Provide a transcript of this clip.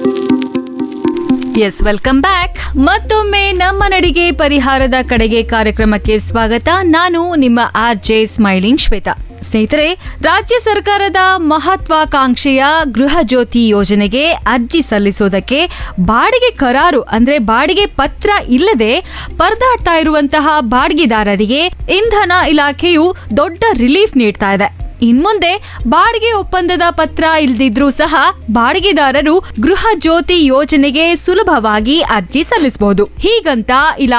S welcome back ಮತ್ತೊಮ್ಮೆ ನಮ್ಮ ನಡಿಗೆ ಪರಿಹಾರದ ಕಡೆಗೆ ಕಾರ್ಯಕ್ರಮಕ್ಕೆ ಸ್ವಾಗತ ನಾನು ನಿಮ್ಮ ಆರ್ ಜೆ ಸ್ಮೈಲಿಂಗ್ ಶ್ವೇತಾ ಸ್ನೇಹಿತರೆ ರಾಜ್ಯ ಸರ್ಕಾರದ ಮಹತ್ವಾಕಾಂಕ್ಷೆಯ ಗೃಹ ಜ್ಯೋತಿ ಯೋಜನೆಗೆ ಅರ್ಜಿ ಸಲ್ಲಿಸೋದಕ್ಕೆ ಬಾಡಿಗೆ ಕರಾರು ಅಂದ್ರೆ ಬಾಡಿಗೆ ಪತ್ರ ಇಲ್ಲದೆ ಪರದಾಡ್ತಾ ಇರುವಂತಹ ಬಾಡಿಗೆದಾರರಿಗೆ ಇಂಧನ ಇಲಾಖೆಯು ದೊಡ್ಡ ರಿಲೀಫ್ ನೀಡ್ತಾ ಇದೆ ಇನ್ಮುಂದೆ ಬಾಡಿಗೆ ಒಪ್ಪಂದದ ಪತ್ರ ಇಲ್ದಿದ್ರೂ ಸಹ ಬಾಡಿಗೆದಾರರು ಗೃಹ ಜ್ಯೋತಿ ಯೋಜನೆಗೆ ಸುಲಭವಾಗಿ ಅರ್ಜಿ ಸಲ್ಲಿಸಬಹುದು ಹೀಗಂತ ಇಲಾಖೆ